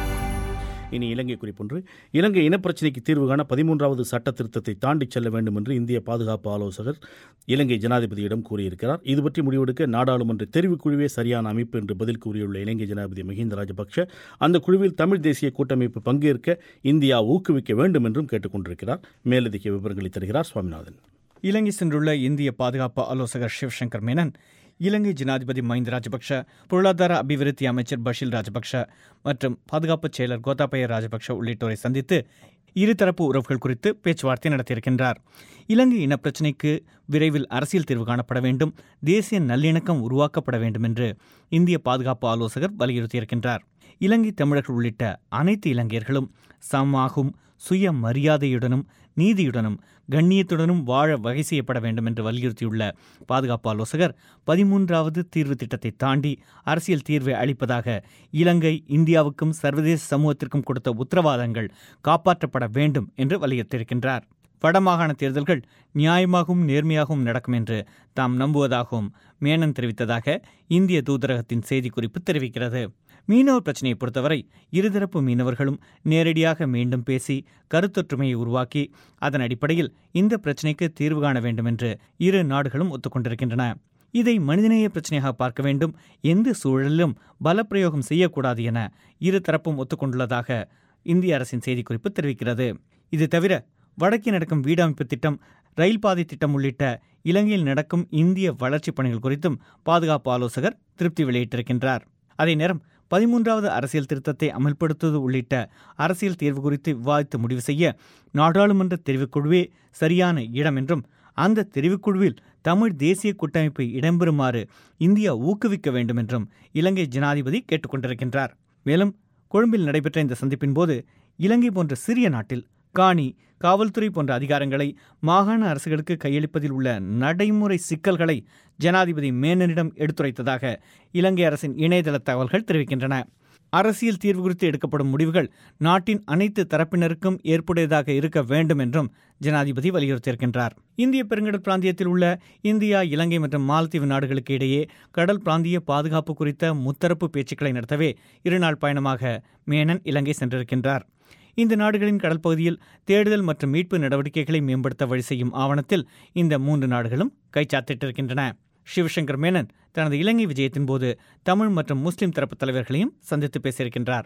இனி இலங்கை குறிப்பொன்று இலங்கை இனப்பிரச்சினைக்கு தீர்வு காண பதிமூன்றாவது சட்ட திருத்தத்தை தாண்டிச் செல்ல வேண்டும் என்று இந்திய பாதுகாப்பு ஆலோசகர் இலங்கை ஜனாதிபதியிடம் கூறியிருக்கிறார் இது பற்றி முடிவெடுக்க நாடாளுமன்ற தெரிவுக்குழுவே சரியான அமைப்பு என்று பதில் கூறியுள்ள இலங்கை ஜனாதிபதி மஹிந்த ராஜபக்ஷ அந்த குழுவில் தமிழ் தேசிய கூட்டமைப்பு பங்கேற்க இந்தியா ஊக்குவிக்க வேண்டும் என்றும் கேட்டுக்கொண்டிருக்கிறார் மேலதிக விவரங்களை தருகிறார் சுவாமிநாதன்
இலங்கை சென்றுள்ள இந்திய பாதுகாப்பு ஆலோசகர் சிவசங்கர் மேனன் இலங்கை ஜனாதிபதி மஹிந்த ராஜபக்ஷ பொருளாதார அபிவிருத்தி அமைச்சர் பஷில் ராஜபக்ஷ மற்றும் பாதுகாப்பு செயலர் கோத்தாபய ராஜபக்ஷ உள்ளிட்டோரை சந்தித்து இருதரப்பு உறவுகள் குறித்து பேச்சுவார்த்தை நடத்தியிருக்கின்றார் இலங்கை இனப்பிரச்சினைக்கு விரைவில் அரசியல் தீர்வு காணப்பட வேண்டும் தேசிய நல்லிணக்கம் உருவாக்கப்பட வேண்டும் என்று இந்திய பாதுகாப்பு ஆலோசகர் வலியுறுத்தியிருக்கின்றார் இலங்கை தமிழர்கள் உள்ளிட்ட அனைத்து இலங்கையர்களும் சமமாகவும் சுய மரியாதையுடனும் நீதியுடனும் கண்ணியத்துடனும் வாழ வகை செய்யப்பட வேண்டும் என்று வலியுறுத்தியுள்ள பாதுகாப்பு ஆலோசகர் பதிமூன்றாவது தீர்வு திட்டத்தை தாண்டி அரசியல் தீர்வை அளிப்பதாக இலங்கை இந்தியாவுக்கும் சர்வதேச சமூகத்திற்கும் கொடுத்த உத்தரவாதங்கள் காப்பாற்றப்பட வேண்டும் என்று வலியுறுத்தியிருக்கின்றார் வடமாகாண தேர்தல்கள் நியாயமாகவும் நேர்மையாகவும் நடக்கும் என்று தாம் நம்புவதாகவும் மேனன் தெரிவித்ததாக இந்திய தூதரகத்தின் செய்திக்குறிப்பு தெரிவிக்கிறது மீனவர் பிரச்சினையை பொறுத்தவரை இருதரப்பு மீனவர்களும் நேரடியாக மீண்டும் பேசி கருத்தொற்றுமையை உருவாக்கி அதன் அடிப்படையில் இந்த பிரச்சினைக்கு தீர்வு காண வேண்டும் என்று இரு நாடுகளும் ஒத்துக்கொண்டிருக்கின்றன இதை மனிதநேய பிரச்சனையாக பார்க்க வேண்டும் எந்த சூழலிலும் பலப்பிரயோகம் செய்யக்கூடாது என இரு தரப்பும் ஒத்துக்கொண்டுள்ளதாக இந்திய அரசின் செய்திக்குறிப்பு தெரிவிக்கிறது இது தவிர வடக்கே நடக்கும் வீடமைப்பு திட்டம் ரயில் பாதை திட்டம் உள்ளிட்ட இலங்கையில் நடக்கும் இந்திய வளர்ச்சிப் பணிகள் குறித்தும் பாதுகாப்பு ஆலோசகர் திருப்தி வெளியிட்டிருக்கின்றார் அதே நேரம் பதிமூன்றாவது அரசியல் திருத்தத்தை அமல்படுத்துவது உள்ளிட்ட அரசியல் தீர்வு குறித்து விவாதித்து முடிவு செய்ய நாடாளுமன்ற தெரிவுக்குழுவே சரியான இடம் என்றும் அந்த தெரிவுக்குழுவில் தமிழ் தேசிய கூட்டமைப்பை இடம்பெறுமாறு இந்தியா ஊக்குவிக்க வேண்டும் என்றும் இலங்கை ஜனாதிபதி கேட்டுக்கொண்டிருக்கின்றார் மேலும் கொழும்பில் நடைபெற்ற இந்த சந்திப்பின் போது இலங்கை போன்ற சிறிய நாட்டில் காணி காவல்துறை போன்ற அதிகாரங்களை மாகாண அரசுகளுக்கு கையளிப்பதில் உள்ள நடைமுறை சிக்கல்களை ஜனாதிபதி மேனனிடம் எடுத்துரைத்ததாக இலங்கை அரசின் இணையதள தகவல்கள் தெரிவிக்கின்றன அரசியல் தீர்வு குறித்து எடுக்கப்படும் முடிவுகள் நாட்டின் அனைத்து தரப்பினருக்கும் ஏற்புடையதாக இருக்க வேண்டும் என்றும் ஜனாதிபதி வலியுறுத்தியிருக்கின்றார் இந்திய பெருங்கடல் பிராந்தியத்தில் உள்ள இந்தியா இலங்கை மற்றும் மாலத்தீவு நாடுகளுக்கு இடையே கடல் பிராந்திய பாதுகாப்பு குறித்த முத்தரப்பு பேச்சுக்களை நடத்தவே இருநாள் பயணமாக மேனன் இலங்கை சென்றிருக்கின்றார் இந்த நாடுகளின் கடல் பகுதியில் தேடுதல் மற்றும் மீட்பு நடவடிக்கைகளை மேம்படுத்த வழி செய்யும் ஆவணத்தில் இந்த மூன்று நாடுகளும் கைச்சாத்திட்டிருக்கின்றன சிவசங்கர் மேனன் தனது இலங்கை விஜயத்தின் போது தமிழ் மற்றும் முஸ்லிம் தரப்பு தலைவர்களையும் சந்தித்து பேசியிருக்கின்றார்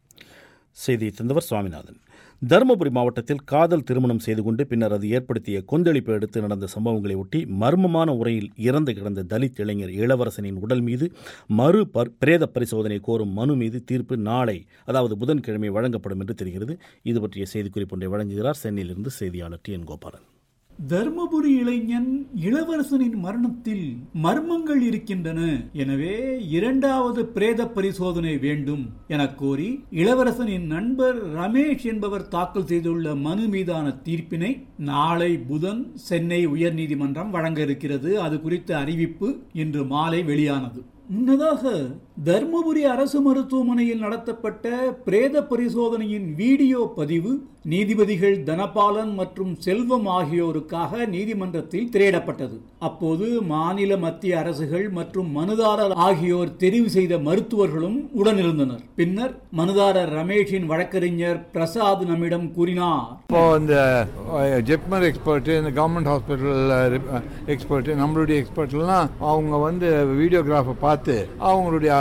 செய்தியை தந்தவர் சுவாமிநாதன் தருமபுரி மாவட்டத்தில் காதல் திருமணம் செய்து கொண்டு பின்னர் அது ஏற்படுத்திய கொந்தளிப்பை அடுத்து நடந்த சம்பவங்களை ஒட்டி மர்மமான உரையில் இறந்து கிடந்த தலித் இளைஞர் இளவரசனின் உடல் மீது மறு பர் பிரேத பரிசோதனை கோரும் மனு மீது தீர்ப்பு நாளை அதாவது புதன்கிழமை வழங்கப்படும் என்று தெரிகிறது இது பற்றிய செய்திக்குறிப்பு ஒன்றை வழங்குகிறார் சென்னையிலிருந்து செய்தியாளர் டி என் கோபாலன்
தர்மபுரி இளைஞன் இளவரசனின் மரணத்தில் மர்மங்கள் இருக்கின்றன எனவே இரண்டாவது பிரேத பரிசோதனை வேண்டும் என கோரி இளவரசனின் நண்பர் ரமேஷ் என்பவர் தாக்கல் செய்துள்ள மனு மீதான தீர்ப்பினை நாளை புதன் சென்னை உயர்நீதிமன்றம் வழங்க இருக்கிறது அது குறித்த அறிவிப்பு இன்று மாலை வெளியானது முன்னதாக தர்மபுரி அரசு மருத்துவமனையில் நடத்தப்பட்ட பிரேத பரிசோதனையின் வீடியோ பதிவு நீதிபதிகள் தனபாலன் மற்றும் செல்வம் ஆகியோருக்காக நீதிமன்றத்தில் திரையிடப்பட்டது அப்போது மாநில மத்திய அரசுகள் மற்றும் மனுதாரர் ஆகியோர் தெரிவு செய்த மருத்துவர்களும் உடனிருந்தனர் பின்னர் மனுதாரர் ரமேஷின் வழக்கறிஞர் பிரசாத் நம்மிடம் கூறினார்
இப்போ இந்த ஜெப்மர் எக்ஸ்பர்ட் இந்த கவர்மெண்ட் ஹாஸ்பிட்டல் எக்ஸ்பர்ட் நம்மளுடைய எக்ஸ்பர்ட்லாம் அவங்க வந்து வீடியோகிராஃபை பார்த்து அவங்களுடைய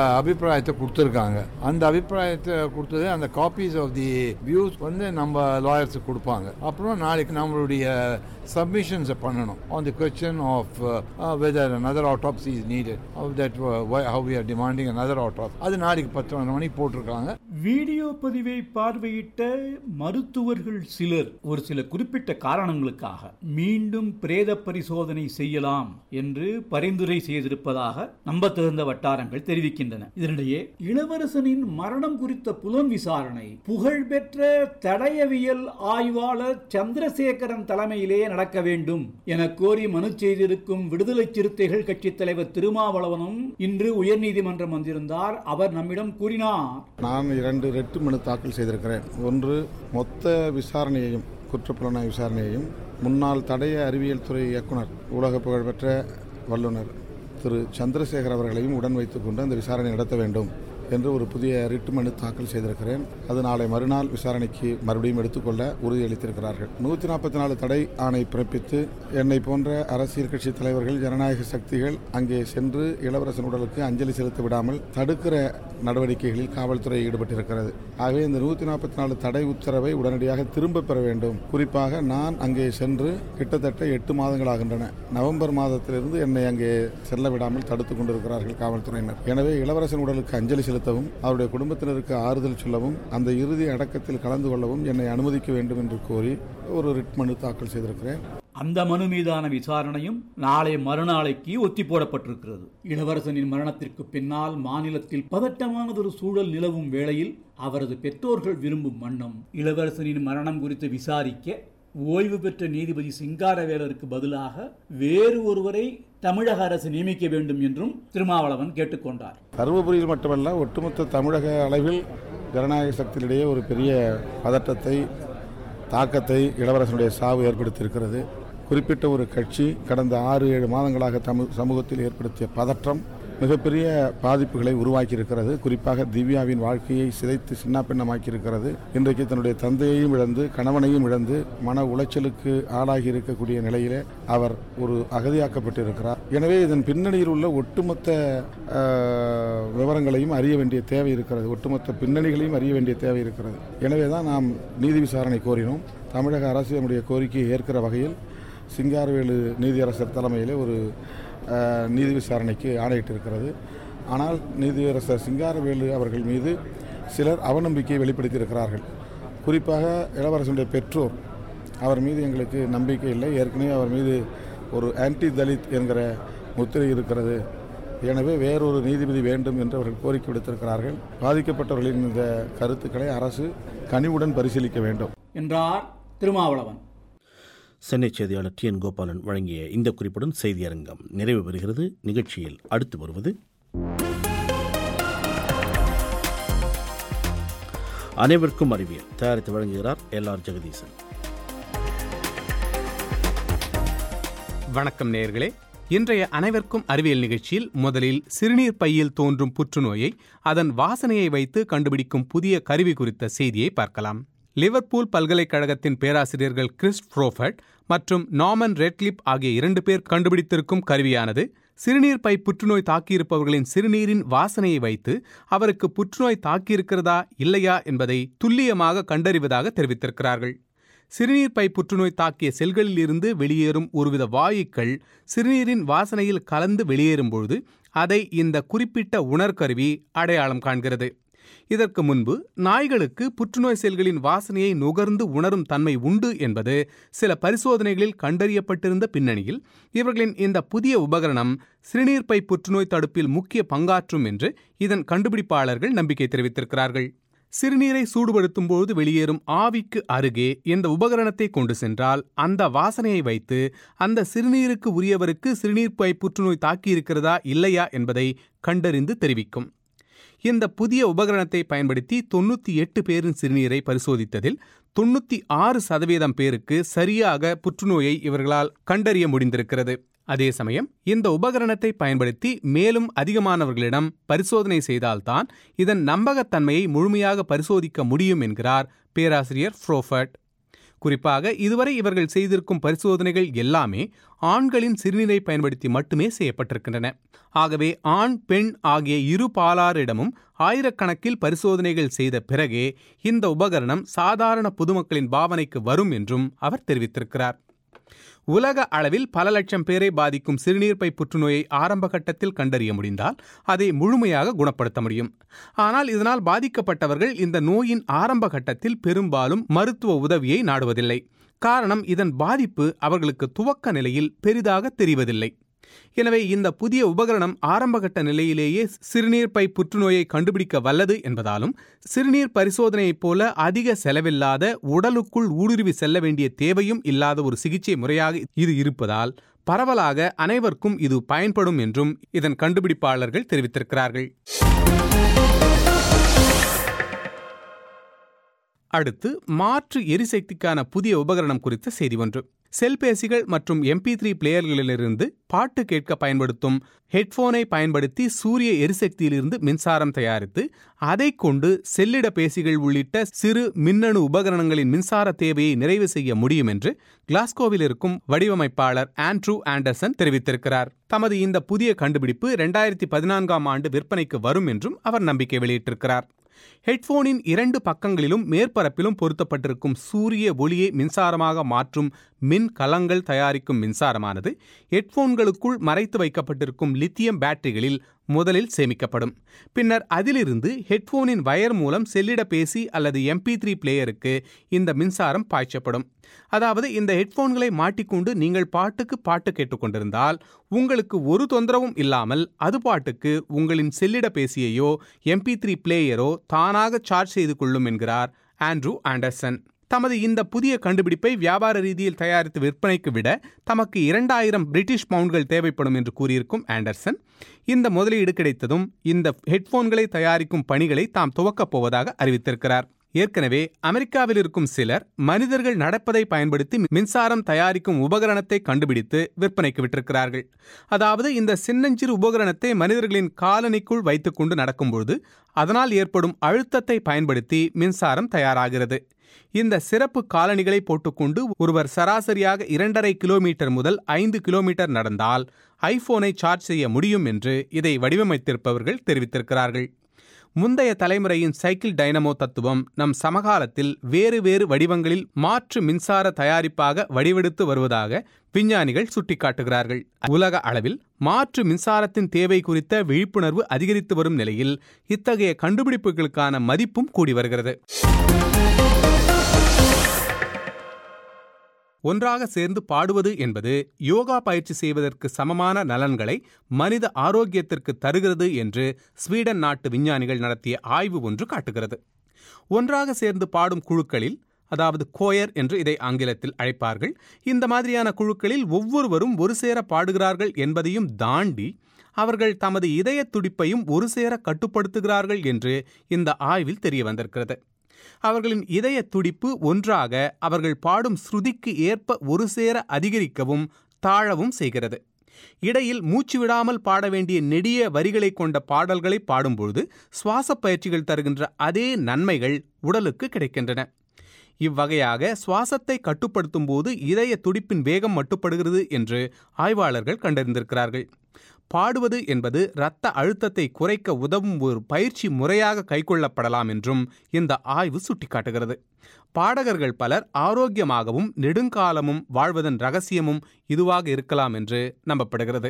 அபிப்பிராயத்தை கொடுத்துருக்காங்க அந்த அபிப்பிராயத்தை கொடுத்தது அந்த காப்பீஸ் ஆஃப் தி வியூஸ் வந்து நம்ம லாயர்ஸுக்கு கொடுப்பாங்க அப்புறம் நாளைக்கு நம்மளுடைய சப்மிஷன்ஸை பண்ணணும் on the question of whether another autopsy is needed of that uh, why, how we are demanding another autopsy அது நாளைக்கு பத்து மணிக்கு போட்டிருக்காங்க
வீடியோ பதிவை பார்வையிட்ட மருத்துவர்கள் சிலர் ஒரு சில குறிப்பிட்ட காரணங்களுக்காக மீண்டும் பிரேத பரிசோதனை செய்யலாம் என்று பரிந்துரை செய்திருப்பதாக நம்பத்தகுந்த வட்டாரங்கள் தெரிவிக்கின்றன இதனிடையே இளவரசனின் மரணம் குறித்த புலன் விசாரணை புகழ்பெற்ற தடயவியல் ஆய்வாளர் சந்திரசேகரன் தலைமையிலே நடக்க வேண்டும் என கோரி மனு செய்திருக்கும் விடுதலை சிறுத்தைகள் கட்சித் தலைவர் திருமாவளவனும் இன்று உயர்நீதிமன்றம் வந்திருந்தார் அவர் நம்மிடம் கூறினார்
நான் இரண்டு ரெட்டு மனு தாக்கல் செய்திருக்கிறேன் ஒன்று மொத்த விசாரணையையும் குற்றப்புலனாய்வு விசாரணையையும் முன்னாள் தடய அறிவியல் துறை இயக்குனர் உலக புகழ்பெற்ற வல்லுநர் திரு சந்திரசேகர் அவர்களையும் உடன் வைத்துக்கொண்டு அந்த விசாரணை நடத்த வேண்டும் என்று ஒரு புதிய ரிட் மனு தாக்கல் செய்திருக்கிறேன் அது நாளை மறுநாள் விசாரணைக்கு மறுபடியும் எடுத்துக்கொள்ள உறுதியளித்திருக்கிறார்கள் நூற்றி நாற்பத்தி நாலு தடை ஆணை பிறப்பித்து என்னை போன்ற அரசியல் கட்சி தலைவர்கள் ஜனநாயக சக்திகள் அங்கே சென்று இளவரசன் உடலுக்கு அஞ்சலி செலுத்த விடாமல் தடுக்கிற நடவடிக்கைகளில் காவல்துறை ஈடுபட்டிருக்கிறது ஆகவே இந்த நூற்றி நாற்பத்தி நாலு தடை உத்தரவை உடனடியாக திரும்ப பெற வேண்டும் குறிப்பாக நான் அங்கே சென்று கிட்டத்தட்ட எட்டு மாதங்களாகின்றன நவம்பர் மாதத்திலிருந்து என்னை அங்கே செல்ல விடாமல் தடுத்துக் கொண்டிருக்கிறார்கள் காவல்துறையினர் எனவே இளவரசன் உடலுக்கு அஞ்சலி செலுத்தவும் அவருடைய குடும்பத்தினருக்கு ஆறுதல் சொல்லவும் அந்த இறுதி அடக்கத்தில் கலந்து கொள்ளவும் என்னை அனுமதிக்க வேண்டும் என்று கோரி ஒரு ரிட் மனு தாக்கல் செய்திருக்கிறேன்
அந்த மனு மீதான விசாரணையும் நாளை மறுநாளைக்கு ஒத்தி போடப்பட்டிருக்கிறது இளவரசனின் மரணத்திற்கு பின்னால் மாநிலத்தில் பதட்டமானதொரு சூழல் நிலவும் வேளையில் அவரது பெற்றோர்கள் விரும்பும் வண்ணம் இளவரசனின் மரணம் குறித்து விசாரிக்க ஓய்வு பெற்ற நீதிபதி சிங்காரவேலருக்கு பதிலாக வேறு ஒருவரை தமிழக அரசு நியமிக்க வேண்டும் என்றும் திருமாவளவன் கேட்டுக்கொண்டார்
தருமபுரியில் மட்டுமல்ல ஒட்டுமொத்த தமிழக அளவில் ஜனநாயக சக்தியிடையே ஒரு பெரிய பதட்டத்தை தாக்கத்தை இளவரசனுடைய சாவு ஏற்படுத்தியிருக்கிறது குறிப்பிட்ட ஒரு கட்சி கடந்த ஆறு ஏழு மாதங்களாக தமிழ் சமூகத்தில் ஏற்படுத்திய பதற்றம் மிகப்பெரிய பாதிப்புகளை உருவாக்கி இருக்கிறது குறிப்பாக திவ்யாவின் வாழ்க்கையை சிதைத்து சின்னாபின்னமாக்கி இருக்கிறது இன்றைக்கு தன்னுடைய தந்தையையும் இழந்து கணவனையும் இழந்து மன உளைச்சலுக்கு ஆளாகி இருக்கக்கூடிய நிலையிலே அவர் ஒரு அகதியாக்கப்பட்டிருக்கிறார் எனவே இதன் பின்னணியில் உள்ள ஒட்டுமொத்த அஹ், விவரங்களையும் அறிய வேண்டிய தேவை இருக்கிறது ஒட்டுமொத்த பின்னணிகளையும் அறிய வேண்டிய தேவை இருக்கிறது எனவே தான் நாம் நீதி விசாரணை கோரினோம் தமிழக அரசு நம்முடைய கோரிக்கையை ஏற்கிற வகையில் சிங்காரவேலு நீதியரசர் தலைமையிலே ஒரு அஹ், நீதி விசாரணைக்கு ஆணையிட்டிருக்கிறது ஆனால் நீதியரசர் சிங்காரவேலு அவர்கள் மீது சிலர் அவநம்பிக்கையை வெளிப்படுத்தியிருக்கிறார்கள் குறிப்பாக இளவரசனுடைய பெற்றோர் அவர் மீது எங்களுக்கு நம்பிக்கை இல்லை ஏற்கனவே அவர் மீது ஒரு ஆன்டி தலித் என்கிற முத்திரை இருக்கிறது எனவே வேறொரு நீதிபதி வேண்டும் என்று அவர்கள் கோரிக்கை விடுத்திருக்கிறார்கள் பாதிக்கப்பட்டவர்களின் இந்த கருத்துக்களை அரசு கனிவுடன் பரிசீலிக்க வேண்டும்
என்றார் திருமாவளவன்
சென்னை செய்தியாளர் டி என் கோபாலன் வழங்கிய இந்த குறிப்புடன் செய்தியரங்கம் நிறைவு பெறுகிறது நிகழ்ச்சியில் அடுத்து வருவது அனைவருக்கும் அறிவியல் தயாரித்து வழங்குகிறார் எல் ஆர் ஜெகதீசன்
வணக்கம் நேயர்களே இன்றைய அனைவருக்கும் அறிவியல் நிகழ்ச்சியில் முதலில் சிறுநீர் பையில் தோன்றும் புற்றுநோயை அதன் வாசனையை வைத்து கண்டுபிடிக்கும் புதிய கருவி குறித்த செய்தியை பார்க்கலாம் லிவர்பூல் பல்கலைக்கழகத்தின் பேராசிரியர்கள் கிறிஸ் ஃப்ரோஃபர்ட் மற்றும் நார்மன் ரெட்லிப் ஆகிய இரண்டு பேர் கண்டுபிடித்திருக்கும் கருவியானது சிறுநீர் பை புற்றுநோய் தாக்கியிருப்பவர்களின் சிறுநீரின் வாசனையை வைத்து அவருக்கு புற்றுநோய் தாக்கியிருக்கிறதா இல்லையா என்பதை துல்லியமாக கண்டறிவதாக தெரிவித்திருக்கிறார்கள் சிறுநீர் பை புற்றுநோய் தாக்கிய செல்களில் இருந்து வெளியேறும் ஒருவித வாயுக்கள் சிறுநீரின் வாசனையில் கலந்து வெளியேறும்பொழுது அதை இந்த குறிப்பிட்ட உணர்கருவி அடையாளம் காண்கிறது இதற்கு முன்பு நாய்களுக்கு புற்றுநோய் செல்களின் வாசனையை நுகர்ந்து உணரும் தன்மை உண்டு என்பது சில பரிசோதனைகளில் கண்டறியப்பட்டிருந்த பின்னணியில் இவர்களின் இந்த புதிய உபகரணம் சிறுநீர் பை புற்றுநோய் தடுப்பில் முக்கிய பங்காற்றும் என்று இதன் கண்டுபிடிப்பாளர்கள் நம்பிக்கை தெரிவித்திருக்கிறார்கள் சிறுநீரை சூடுபடுத்தும் போது வெளியேறும் ஆவிக்கு அருகே இந்த உபகரணத்தை கொண்டு சென்றால் அந்த வாசனையை வைத்து அந்த சிறுநீருக்கு உரியவருக்கு சிறுநீர் பை புற்றுநோய் தாக்கியிருக்கிறதா இல்லையா என்பதை கண்டறிந்து தெரிவிக்கும் இந்த புதிய உபகரணத்தை பயன்படுத்தி தொண்ணூற்றி எட்டு பேரின் சிறுநீரை பரிசோதித்ததில் தொண்ணூற்றி ஆறு சதவீதம் பேருக்கு சரியாக புற்றுநோயை இவர்களால் கண்டறிய முடிந்திருக்கிறது அதே சமயம் இந்த உபகரணத்தை பயன்படுத்தி மேலும் அதிகமானவர்களிடம் பரிசோதனை செய்தால்தான் இதன் நம்பகத்தன்மையை முழுமையாக பரிசோதிக்க முடியும் என்கிறார் பேராசிரியர் ஃப்ரோஃபர்ட் குறிப்பாக இதுவரை இவர்கள் செய்திருக்கும் பரிசோதனைகள் எல்லாமே ஆண்களின் சிறுநீரை பயன்படுத்தி மட்டுமே செய்யப்பட்டிருக்கின்றன ஆகவே ஆண் பெண் ஆகிய இரு பாலாரிடமும் ஆயிரக்கணக்கில் பரிசோதனைகள் செய்த பிறகே இந்த உபகரணம் சாதாரண பொதுமக்களின் பாவனைக்கு வரும் என்றும் அவர் தெரிவித்திருக்கிறார் உலக அளவில் பல லட்சம் பேரை பாதிக்கும் சிறுநீர்ப்பை புற்றுநோயை ஆரம்ப கட்டத்தில் கண்டறிய முடிந்தால் அதை முழுமையாக குணப்படுத்த முடியும் ஆனால் இதனால் பாதிக்கப்பட்டவர்கள் இந்த நோயின் ஆரம்ப கட்டத்தில் பெரும்பாலும் மருத்துவ உதவியை நாடுவதில்லை காரணம் இதன் பாதிப்பு அவர்களுக்கு துவக்க நிலையில் பெரிதாக தெரிவதில்லை எனவே இந்த புதிய உபகரணம் ஆரம்பகட்ட நிலையிலேயே சிறுநீர் பை புற்றுநோயை கண்டுபிடிக்க வல்லது என்பதாலும் சிறுநீர் பரிசோதனையைப் போல அதிக செலவில்லாத உடலுக்குள் ஊடுருவி செல்ல வேண்டிய தேவையும் இல்லாத ஒரு சிகிச்சை முறையாக இது இருப்பதால் பரவலாக அனைவருக்கும் இது பயன்படும் என்றும் இதன் கண்டுபிடிப்பாளர்கள் தெரிவித்திருக்கிறார்கள் அடுத்து மாற்று எரிசக்திக்கான புதிய உபகரணம் குறித்த செய்தி ஒன்று செல்பேசிகள் மற்றும் எம்பி த்ரீ பிளேயர்களிலிருந்து பாட்டு கேட்க பயன்படுத்தும் ஹெட்போனை பயன்படுத்தி சூரிய எரிசக்தியிலிருந்து மின்சாரம் தயாரித்து அதை கொண்டு செல்லிட பேசிகள் உள்ளிட்ட சிறு மின்னணு உபகரணங்களின் மின்சார தேவையை நிறைவு செய்ய முடியும் என்று கிளாஸ்கோவில் இருக்கும் வடிவமைப்பாளர் ஆண்ட்ரூ ஆண்டர்சன் தெரிவித்திருக்கிறார் தமது இந்த புதிய கண்டுபிடிப்பு இரண்டாயிரத்தி பதினான்காம் ஆண்டு விற்பனைக்கு வரும் என்றும் அவர் நம்பிக்கை வெளியிட்டிருக்கிறார் ஹெட்போனின் இரண்டு பக்கங்களிலும் மேற்பரப்பிலும் பொருத்தப்பட்டிருக்கும் சூரிய ஒளியை மின்சாரமாக மாற்றும் மின் கலங்கள் தயாரிக்கும் மின்சாரமானது ஹெட்போன்களுக்குள் மறைத்து வைக்கப்பட்டிருக்கும் லித்தியம் பேட்டரிகளில் முதலில் சேமிக்கப்படும் பின்னர் அதிலிருந்து ஹெட்போனின் வயர் மூலம் செல்லிட பேசி அல்லது எம்பி த்ரீ பிளேயருக்கு இந்த மின்சாரம் பாய்ச்சப்படும் அதாவது இந்த ஹெட்போன்களை மாட்டிக்கொண்டு நீங்கள் பாட்டுக்கு பாட்டு கேட்டுக்கொண்டிருந்தால் உங்களுக்கு ஒரு தொந்தரவும் இல்லாமல் அது பாட்டுக்கு உங்களின் செல்லிட பேசியையோ எம்பி த்ரீ பிளேயரோ தானாக சார்ஜ் செய்து கொள்ளும் என்கிறார் ஆண்ட்ரூ ஆண்டர்சன் தமது இந்த புதிய கண்டுபிடிப்பை வியாபார ரீதியில் தயாரித்து விற்பனைக்கு விட தமக்கு இரண்டாயிரம் பிரிட்டிஷ் பவுண்ட்கள் தேவைப்படும் என்று கூறியிருக்கும் ஆண்டர்சன் இந்த முதலீடு கிடைத்ததும் இந்த ஹெட்போன்களை தயாரிக்கும் பணிகளை தாம் துவக்கப் போவதாக அறிவித்திருக்கிறார் ஏற்கனவே அமெரிக்காவில் இருக்கும் சிலர் மனிதர்கள் நடப்பதை பயன்படுத்தி மின்சாரம் தயாரிக்கும் உபகரணத்தை கண்டுபிடித்து விற்பனைக்கு விட்டிருக்கிறார்கள் அதாவது இந்த சின்னஞ்சிறு உபகரணத்தை மனிதர்களின் காலனிக்குள் வைத்துக்கொண்டு நடக்கும்பொழுது அதனால் ஏற்படும் அழுத்தத்தை பயன்படுத்தி மின்சாரம் தயாராகிறது இந்த சிறப்பு காலணிகளை போட்டுக்கொண்டு ஒருவர் சராசரியாக இரண்டரை கிலோமீட்டர் முதல் ஐந்து கிலோமீட்டர் நடந்தால் ஐபோனை சார்ஜ் செய்ய முடியும் என்று இதை வடிவமைத்திருப்பவர்கள் தெரிவித்திருக்கிறார்கள் முந்தைய தலைமுறையின் சைக்கிள் டைனமோ தத்துவம் நம் சமகாலத்தில் வேறு வேறு வடிவங்களில் மாற்று மின்சார தயாரிப்பாக வடிவெடுத்து வருவதாக விஞ்ஞானிகள் சுட்டிக்காட்டுகிறார்கள் உலக அளவில் மாற்று மின்சாரத்தின் தேவை குறித்த விழிப்புணர்வு அதிகரித்து வரும் நிலையில் இத்தகைய கண்டுபிடிப்புகளுக்கான மதிப்பும் கூடி வருகிறது ஒன்றாக சேர்ந்து பாடுவது என்பது யோகா பயிற்சி செய்வதற்கு சமமான நலன்களை மனித ஆரோக்கியத்திற்கு தருகிறது என்று ஸ்வீடன் நாட்டு விஞ்ஞானிகள் நடத்திய ஆய்வு ஒன்று காட்டுகிறது ஒன்றாக சேர்ந்து பாடும் குழுக்களில் அதாவது கோயர் என்று இதை ஆங்கிலத்தில் அழைப்பார்கள் இந்த மாதிரியான குழுக்களில் ஒவ்வொருவரும் ஒரு சேர பாடுகிறார்கள் என்பதையும் தாண்டி அவர்கள் தமது இதய துடிப்பையும் ஒரு சேர கட்டுப்படுத்துகிறார்கள் என்று இந்த ஆய்வில் தெரிய வந்திருக்கிறது அவர்களின் இதய துடிப்பு ஒன்றாக அவர்கள் பாடும் ஸ்ருதிக்கு ஏற்ப ஒரு சேர அதிகரிக்கவும் தாழவும் செய்கிறது இடையில் மூச்சு விடாமல் பாட வேண்டிய நெடிய வரிகளை கொண்ட பாடல்களை பாடும்பொழுது சுவாச பயிற்சிகள் தருகின்ற அதே நன்மைகள் உடலுக்கு கிடைக்கின்றன இவ்வகையாக சுவாசத்தை கட்டுப்படுத்தும் போது இதய துடிப்பின் வேகம் மட்டுப்படுகிறது என்று ஆய்வாளர்கள் கண்டறிந்திருக்கிறார்கள் பாடுவது என்பது இரத்த அழுத்தத்தை குறைக்க உதவும் ஒரு பயிற்சி முறையாக கைக்கொள்ளப்படலாம் என்றும் இந்த ஆய்வு சுட்டிக்காட்டுகிறது பாடகர்கள் பலர் ஆரோக்கியமாகவும் நெடுங்காலமும் வாழ்வதன் ரகசியமும் இதுவாக இருக்கலாம் என்று நம்பப்படுகிறது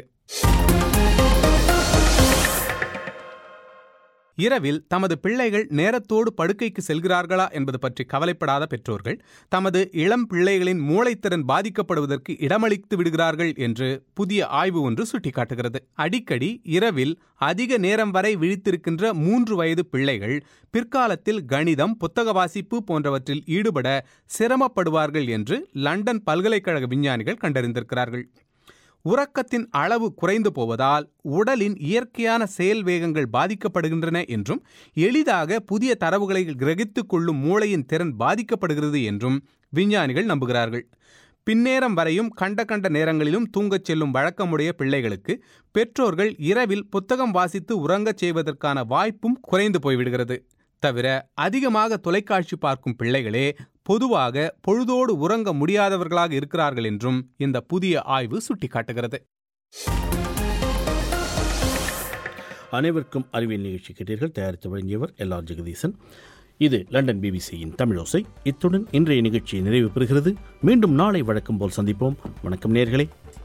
இரவில் தமது பிள்ளைகள் நேரத்தோடு படுக்கைக்கு செல்கிறார்களா என்பது பற்றி கவலைப்படாத பெற்றோர்கள் தமது இளம் பிள்ளைகளின் மூளைத்திறன் பாதிக்கப்படுவதற்கு இடமளித்து விடுகிறார்கள் என்று புதிய ஆய்வு ஒன்று சுட்டிக்காட்டுகிறது அடிக்கடி இரவில் அதிக நேரம் வரை விழித்திருக்கின்ற மூன்று வயது பிள்ளைகள் பிற்காலத்தில் கணிதம் புத்தக வாசிப்பு போன்றவற்றில் ஈடுபட சிரமப்படுவார்கள் என்று லண்டன் பல்கலைக்கழக விஞ்ஞானிகள் கண்டறிந்திருக்கிறார்கள் உறக்கத்தின் அளவு குறைந்து போவதால் உடலின் இயற்கையான செயல் வேகங்கள் பாதிக்கப்படுகின்றன என்றும் எளிதாக புதிய தரவுகளை கிரகித்துக் கொள்ளும் மூளையின் திறன் பாதிக்கப்படுகிறது என்றும் விஞ்ஞானிகள் நம்புகிறார்கள் பின்னேரம் வரையும் கண்ட கண்ட நேரங்களிலும் தூங்கச் செல்லும் வழக்கமுடைய பிள்ளைகளுக்கு பெற்றோர்கள் இரவில் புத்தகம் வாசித்து உறங்கச் செய்வதற்கான வாய்ப்பும் குறைந்து போய்விடுகிறது தவிர அதிகமாக தொலைக்காட்சி பார்க்கும் பிள்ளைகளே பொதுவாக பொழுதோடு உறங்க முடியாதவர்களாக இருக்கிறார்கள் என்றும் இந்த புதிய ஆய்வு சுட்டிக்காட்டுகிறது
அனைவருக்கும் அறிவியல் நிகழ்ச்சி கேட்டீர்கள் தயாரித்து வழங்கியவர் எல் ஆர் ஜெகதீசன் இது லண்டன் பிபிசியின் தமிழோசை இத்துடன் இன்றைய நிகழ்ச்சி நிறைவு பெறுகிறது மீண்டும் நாளை வழக்கம் போல் சந்திப்போம் வணக்கம் நேர்களே